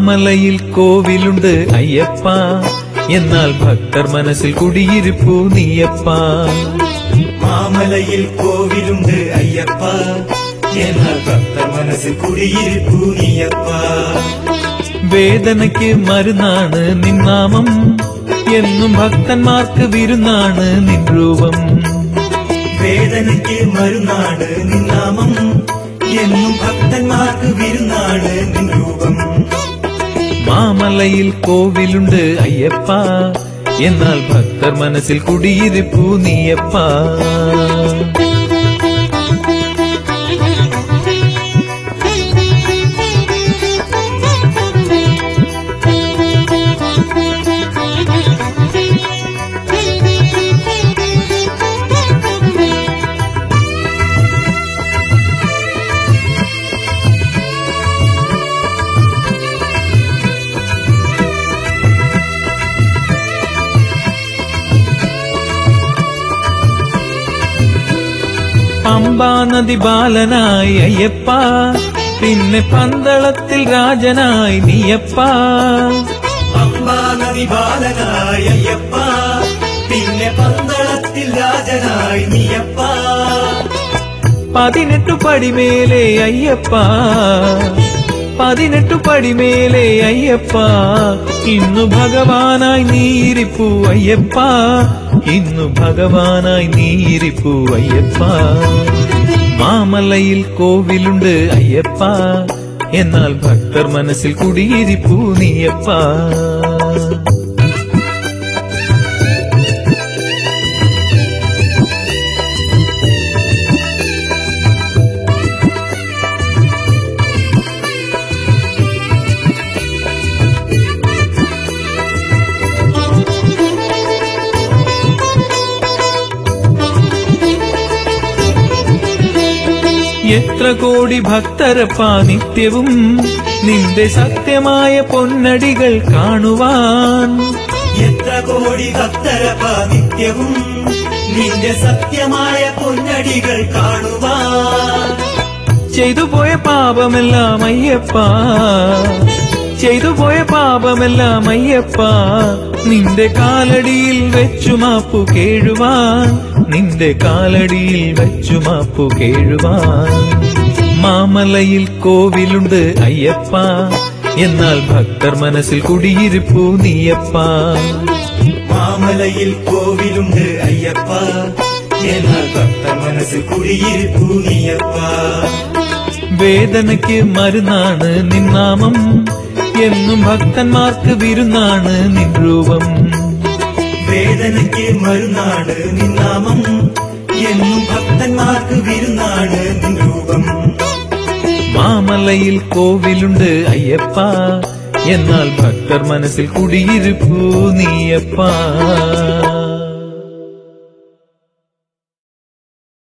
മാമലയിൽ കോവിലുണ്ട് അയ്യപ്പ എന്നാൽ ഭക്തർ മനസ്സിൽ കുടിയിരിപ്പു നീയപ്പ മാമലയിൽ കോവിലുണ്ട് അയ്യപ്പ എന്നാൽ ഭക്തർ മനസ്സിൽ കുടിയിരിപ്പു നീയപ്പ വേദനയ്ക്ക് മരുന്നാണ് നിന്നാമം എന്നും ഭക്തന്മാർക്ക് വിരുന്നാണ് നിൻ രൂപം വേദനയ്ക്ക് മരുന്നാണ് നിന്നാമം എന്നും ഭക്തന്മാർക്ക് വിരുന്നാണ് നിൻ രൂപം മാമലയിൽ കോവിലുണ്ട് അയ്യപ്പ എന്നാൽ ഭക്തർ മനസ്സിൽ കുടിയിരിപ്പു നീയപ്പ പമ്പാ നദി ബാലനായി അയ്യപ്പ പിന്നെ പന്തളത്തിൽ രാജനായി നീയപ്പ അമ്പാ നദി ബാലനായ അയ്യപ്പ പിന്നെ പന്തളത്തിൽ രാജനായി നീയപ്പ പതിനെട്ടു പടിമേലെ അയ്യപ്പ പതിനെട്ടു പടിമേലെ അയ്യപ്പ ഇന്നു ഭഗവാനായി നീരിപ്പു അയ്യപ്പ ഇന്നു ഭഗവാനായി നീരിപ്പു അയ്യപ്പ മാമലയിൽ കോവിലുണ്ട് അയ്യപ്പ എന്നാൽ ഭക്തർ മനസ്സിൽ കുടിയിരിപ്പു നീയപ്പ എത്ര കോടി ഭക്തരപ്പാ നിത്യവും നിന്റെ സത്യമായ പൊന്നടികൾ കാണുവാൻ എത്ര കോടി ഭക്തരപ്പ നിത്യവും നിന്റെ സത്യമായ പൊന്നടികൾ കാണുവാൻ ചെയ്തു പോയ പാപമെല്ലാം അയ്യപ്പ ചെയ്തു പോയ പാപമെല്ലാം അയ്യപ്പ നിന്റെ കാലടിയിൽ വെച്ചു മാപ്പു കേഴുവാൻ നിന്റെ കാലടിയിൽ വെച്ചു മാപ്പു കേഴുവാൻ മാമലയിൽ കോവിലുണ്ട് അയ്യപ്പ എന്നാൽ ഭക്തർ മനസ്സിൽ കുടിയിരിപ്പു നീയപ്പ മാമലയിൽ കോവിലുണ്ട് അയ്യപ്പ എന്നാൽ ഭക്തർ മനസ്സിൽ കുടിയിരിപ്പു നീയപ്പ വേദനയ്ക്ക് മരുന്നാണ് നിന്നാമം എന്നും ഭക്തന്മാർക്ക് വിരുന്നാണ് നിൻ രൂപം വേദനയ്ക്ക് മരുന്നാണ് നിന്നാമം എന്നും ഭക്തന്മാർക്ക് വിരുന്നാണ് നിൻ രൂപം മാമലയിൽ കോവിലുണ്ട് അയ്യപ്പ എന്നാൽ ഭക്തർ മനസ്സിൽ കുടിയിരിപ്പു നീയപ്പ